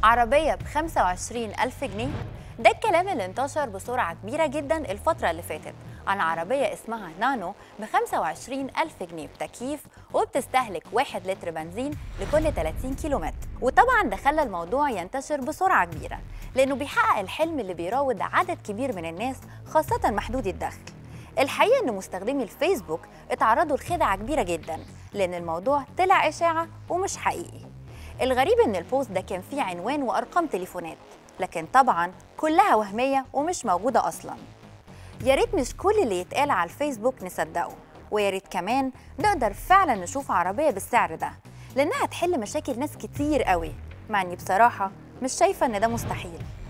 عربية ب 25 ألف جنيه ده الكلام اللي انتشر بسرعة كبيرة جدا الفترة اللي فاتت عن عربية اسمها نانو ب 25 ألف جنيه بتكييف وبتستهلك 1 لتر بنزين لكل 30 كيلومتر وطبعا ده خلى الموضوع ينتشر بسرعة كبيرة لأنه بيحقق الحلم اللي بيراود عدد كبير من الناس خاصة محدودي الدخل الحقيقة إن مستخدمي الفيسبوك اتعرضوا لخدعة كبيرة جدا لأن الموضوع طلع إشاعة ومش حقيقي الغريب إن البوست ده كان فيه عنوان وأرقام تليفونات لكن طبعا كلها وهمية ومش موجودة أصلا يا ريت مش كل اللي يتقال على الفيسبوك نصدقه ويا ريت كمان نقدر فعلا نشوف عربية بالسعر ده لأنها تحل مشاكل ناس كتير قوي مع إني بصراحة مش شايفة إن ده مستحيل